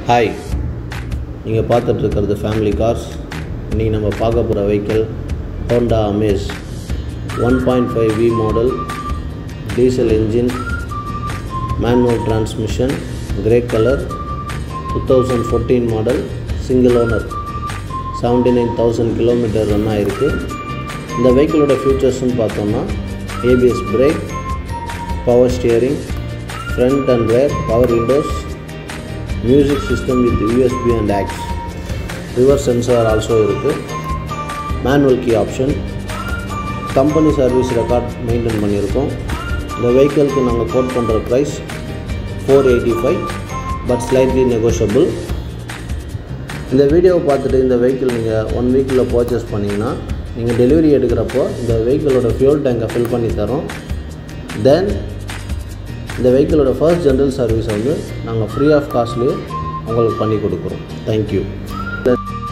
hi நீங்கள் பார்த்துட்ருக்கிறது family cars இன்றைக்கி நம்ம பார்க்க போகிற vehicle Honda Amaze one point five V model diesel engine manual transmission grey colour two thousand fourteen model single owner seventy nine thousand kilometre run ஆகிருக்கு இந்த வெஹிக்கிளோட ஃபியூச்சர்ஸ்னு பார்த்தோம்னா ABS brake power steering front and rear power windows music system with USB and aux reverse sensor also இருக்குது manual key option company service record maintain பண்ணியிருக்கோம் இந்த வெஹிக்கிளுக்கு நாங்கள் கோட் பண்ணுற price four eighty five but slightly negotiable இந்த வீடியோவை பார்த்துட்டு இந்த வெஹிக்கிள் நீங்கள் ஒன் வீக்கில் பர்ச்சேஸ் பண்ணிங்கன்னா நீங்கள் டெலிவரி எடுக்கிறப்போ இந்த வெஹிக்கிளோட ஃபியூல் டேங்கை ஃபில் பண்ணி தரோம் தென் இந்த வெஹிக்கிளோட ஃபர்ஸ்ட் ஜென்ரல் சர்வீஸ் வந்து நாங்கள் ஃப்ரீ ஆஃப் காஸ்ட்லேயே உங்களுக்கு பண்ணி கொடுக்குறோம் தேங்க்யூ